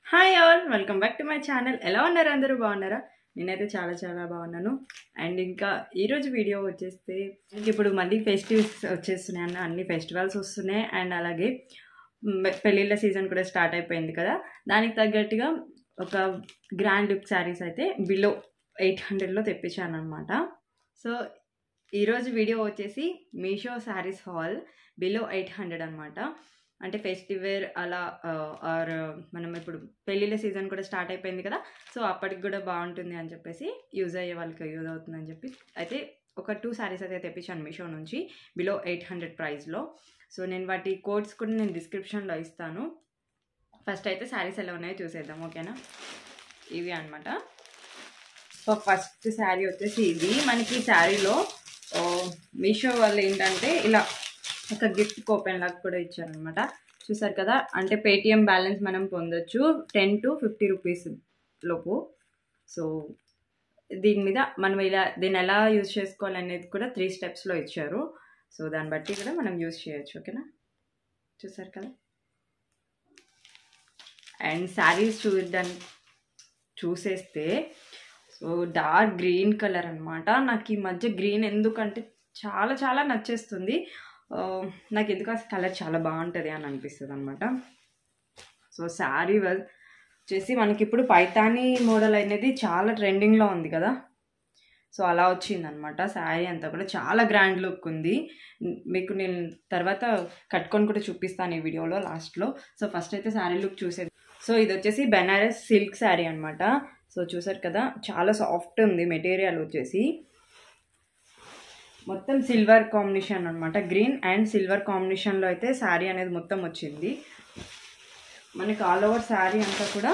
hi all welcome back to my channel ఎలా ఉన్నారు అందరూ బాగున్నారా నేనైతే చాలా చాలా బాగున్నాను అండ్ ఇంకా ఈరోజు వీడియో వచ్చేస్తే ఇంక ఇప్పుడు మళ్ళీ ఫెస్టివల్స్ వచ్చేస్తున్నాయి అన్న అన్ని ఫెస్టివల్స్ వస్తున్నాయి అండ్ అలాగే మ్, పెళ్ళిళ్ళ సీజన్ కూడా స్టార్ట్ అయిపోయింది కదా దానికి తగ్గట్టుగా ఒక గ్రాండ్ లుక్ శారీస్ అయితే బిలో ఎయిట్ హండ్రెడ్లో తెప్పించాను అనమాట సో ఈరోజు వీడియో వచ్చేసి Meesho saris haul below eight hundred అనమాట అంటే ఫెస్టివల్ అలా ఆర్ మనం ఇప్పుడు పెళ్ళిళ్ళ సీజన్ కూడా స్టార్ట్ అయిపోయింది కదా సో అప్పటికి కూడా బాగుంటుంది అని చెప్పేసి యూజ్ అయ్యే వాళ్ళకి యూజ్ అవుతుందని చెప్పి అయితే ఒక టూ శారీస్ అయితే తెప్పించాను మీషో నుంచి బిలో ఎయిట్ హండ్రెడ్ ప్రైస్లో సో నేను వాటి కోడ్స్ కూడా నేను డిస్క్రిప్షన్లో ఇస్తాను ఫస్ట్ అయితే శారీస్ ఎలా ఉన్నాయో చూసేద్దాం ఓకేనా ఇవి అనమాట సో ఫస్ట్ శారీ వచ్చేసి ఇది మనకి శారీలో మీషో వాళ్ళు ఏంటంటే ఇలా ఒక గిఫ్ట్ కూపెన్ లాగా కూడా ఇచ్చారనమాట చూసారు కదా అంటే పేటిఎం బ్యాలెన్స్ మనం పొందొచ్చు టెన్ టు ఫిఫ్టీ రూపీస్ లోపు సో దీని మీద మనం ఇలా దీన్ని ఎలా యూజ్ చేసుకోవాలి అనేది కూడా త్రీ స్టెప్స్లో ఇచ్చారు సో దాన్ని బట్టి కూడా మనం యూజ్ చేయొచ్చు ఓకేనా చూసారు కదా అండ్ శారీస్ చూడడానికి చూసేస్తే సో డార్క్ గ్రీన్ కలర్ అనమాట నాకు ఈ మధ్య గ్రీన్ ఎందుకంటే చాలా చాలా నచ్చేస్తుంది ఆ, నాకు ఎందుకు ఆ కలర్ చాలా బాగుంటుంది అని అనిపిస్తుంది అనమాట సో శారీ వచ్చేసి మనకి ఇప్పుడు పైతానీ మోడల్ అనేది చాలా ట్రెండింగ్లో ఉంది కదా సో అలా వచ్చిందనమాట శారీ అంతా కూడా చాలా గ్రాండ్ లుక్ ఉంది మీకు నేను తర్వాత కట్టుకొని కూడా చూపిస్తాను ఈ వీడియోలో లాస్ట్లో సో ఫస్ట్ అయితే శారీ లుక్ చూసేది సో ఇది వచ్చేసి బెనారస్ సిల్క్ శారీ అనమాట సో చూసారు కదా చాలా సాఫ్ట్ ఉంది మెటీరియల్ వచ్చేసి మొత్తం సిల్వర్ కాంబినేషన్ అనమాట గ్రీన్ అండ్ సిల్వర్ కాంబినేషన్లో అయితే శారీ అనేది మొత్తం వచ్చింది మనకి ఆల్ ఓవర్ శారీ అంతా కూడా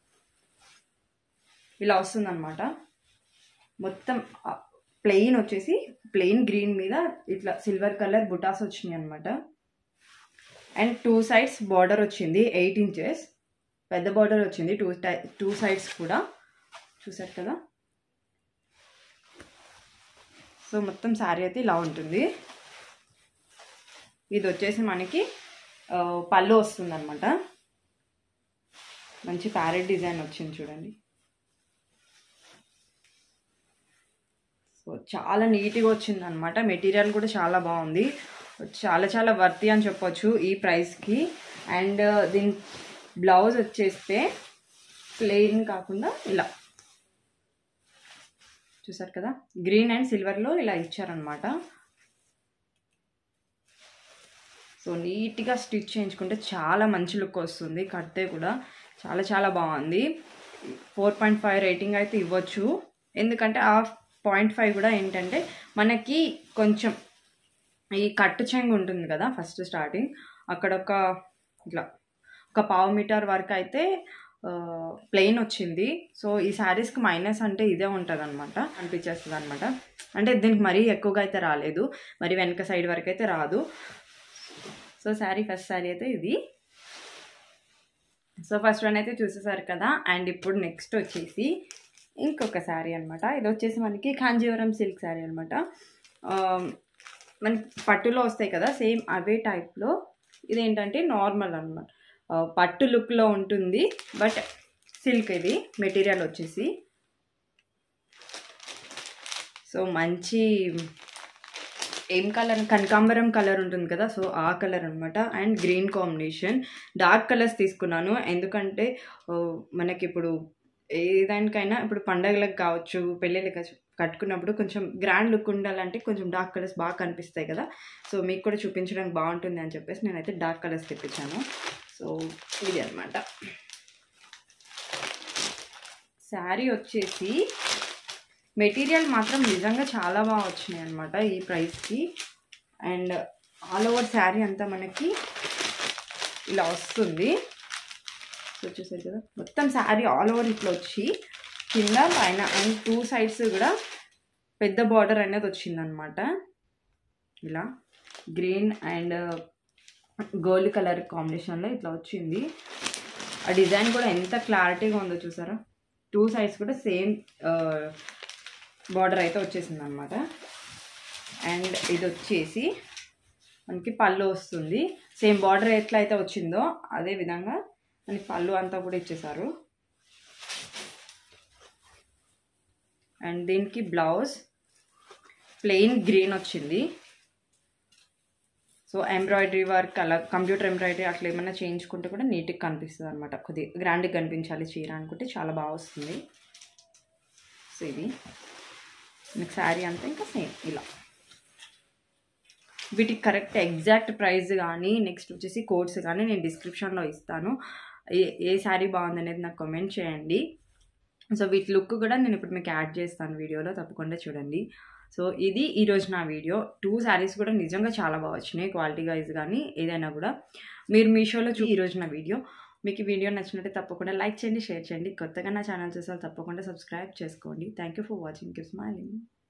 ఇలా వస్తుందన్నమాట మొత్తం ప్లెయిన్ వచ్చేసి ప్లెయిన్ గ్రీన్ మీద ఇట్లా సిల్వర్ కలర్ బుటాస్ వచ్చినాయి అనమాట అండ్ టూ సైడ్స్ బార్డర్ వచ్చింది ఎయిట్ ఇంచెస్ పెద్ద బార్డర్ వచ్చింది టూ టై టూ సైడ్స్ కూడా చూసారు కదా సో మొత్తం శారీ అయితే ఇలా ఉంటుంది ఇది వచ్చేసి మనకి ఆ, పళ్ళు వస్తుంది అనమాట మంచి ప్యారెట్ డిజైన్ వచ్చింది చూడండి సో చాలా నీట్గా వచ్చింది అనమాట మెటీరియల్ కూడా చాలా బాగుంది చాలా చాలా వర్తి అని చెప్పొచ్చు ఈ ప్రైస్కి అండ్ దీని బ్లౌజ్ వచ్చేస్తే ప్లెయిన్ కాకుండా ఇలా చూసారు కదా గ్రీన్ అండ్ సిల్వర్లో ఇలా ఇచ్చారనమాట సో నీట్గా స్టిచ్ చేయించుకుంటే చాలా మంచి లుక్ వస్తుంది కడితే కూడా చాలా చాలా బాగుంది ఫోర్ పాయింట్ ఫైవ్ రేటింగ్ అయితే ఇవ్వచ్చు ఎందుకంటే ఆ పాయింట్ ఫైవ్ కూడా ఏంటంటే మనకి కొంచెం ఈ కట్టు చెంగు ఉంటుంది కదా ఫస్ట్ స్టార్టింగ్ అక్కడ ఒక ఇట్లా ఒక పావు మీటర్ వరకు అయితే ప్లెయిన్ వచ్చింది సో ఈ శారీస్కి మైనస్ అంటే ఇదే ఉంటుంది అనమాట అనిపించేస్తుంది అనమాట అంటే దీనికి మరీ ఎక్కువగా అయితే రాలేదు మరి వెనక సైడ్ వరకు అయితే రాదు సో శారీ ఫస్ట్ శారీ అయితే ఇది సో ఫస్ట్ వన్ అయితే చూసేసారు కదా అండ్ ఇప్పుడు నెక్స్ట్ వచ్చేసి ఇంకొక శారీ అనమాట ఇది వచ్చేసి మనకి కాంజీవరం సిల్క్ శారీ అనమాట మనకి పట్టులో వస్తాయి కదా సేమ్ అవే టైప్లో ఇదేంటంటే నార్మల్ అనమాట పట్టు లుక్లో ఉంటుంది బట్ సిల్క్ ఇది మెటీరియల్ వచ్చేసి సో మంచి ఏం కలర్ కనకాంబరం కలర్ ఉంటుంది కదా సో ఆ కలర్ అనమాట and green combination dark colours తీసుకున్నాను ఎందుకంటే ఆ, మనకి ఇప్పుడు ఏదానికైనా ఇప్పుడు పండగలకు కావచ్చు పెళ్ళిళ్ళకి కట్టుకున్నప్పుడు కొంచెం గ్రాండ్ లుక్ ఉండాలంటే కొంచెం డార్క్ కలర్స్ బాగా కనిపిస్తాయి కదా సో మీకు కూడా చూపించడానికి బాగుంటుంది అని చెప్పేసి నేనైతే డార్క్ కలర్స్ తెప్పించాను సో ఇది అనమాట శారీ వచ్చేసి మెటీరియల్ మాత్రం నిజంగా చాలా బాగా వచ్చినాయి అనమాట ఈ ప్రైస్కి అండ్ ఆల్ ఓవర్ శారీ అంతా మనకి ఇలా వస్తుంది సో చూసారు కదా మొత్తం శారీ ఆల్ ఓవర్ ఇట్లా వచ్చి కింద పైన అండ్ టూ సైడ్స్ కూడా పెద్ద బార్డర్ అనేది వచ్చిందనమాట ఇలా గ్రీన్ అండ్ గోల్డ్ కలర్ కాంబినేషన్లో ఇట్లా వచ్చింది ఆ డిజైన్ కూడా ఎంత క్లారిటీగా ఉందో చూసారా టూ సైడ్స్ కూడా సేమ్ బార్డర్ అయితే వచ్చేసింది అనమాట అండ్ ఇది వచ్చేసి మనకి పళ్ళు వస్తుంది సేమ్ బార్డర్ ఎట్లా అయితే వచ్చిందో అదే విధంగా అని పళ్ళు అంతా కూడా ఇచ్చేసారు అండ్ దీనికి బ్లౌజ్ ప్లెయిన్ గ్రీన్ వచ్చింది సో ఎంబ్రాయిడరీ వర్క్ అలా కంప్యూటర్ ఎంబ్రాయిడరీ అట్లా ఏమైనా చేయించుకుంటే కూడా నీట్గా కనిపిస్తుంది అనమాట కొద్దిగా గ్రాండ్గా కనిపించాలి చీర అనుకుంటే చాలా బాగా వస్తుంది సో ఇది మీకు శారీ అంతా ఇంకా సేమ్ ఇలా వీటికి కరెక్ట్ ఎగ్జాక్ట్ ప్రైస్ కానీ నెక్స్ట్ వచ్చేసి కోడ్స్ కానీ నేను డిస్క్రిప్షన్లో ఇస్తాను ఏ ఏ శారీ బాగుంది అనేది నాకు కామెంట్ చేయండి సో వీటి లుక్ కూడా నేను ఇప్పుడు మీకు యాడ్ చేస్తాను వీడియోలో తప్పకుండా చూడండి సో ఇది ఈరోజు నా వీడియో టూ శారీస్ కూడా నిజంగా చాలా బాగా వచ్చినాయి క్వాలిటీ వైజ్ కానీ ఏదైనా కూడా మీరు మీషోలో చూ ఈరోజు నా వీడియో మీకు ఈ వీడియో నచ్చినట్టే తప్పకుండా లైక్ చేయండి షేర్ చేయండి కొత్తగా నా ఛానల్ చూసారు తప్పకుండా సబ్స్క్రైబ్ చేసుకోండి thank you for watching keep smiling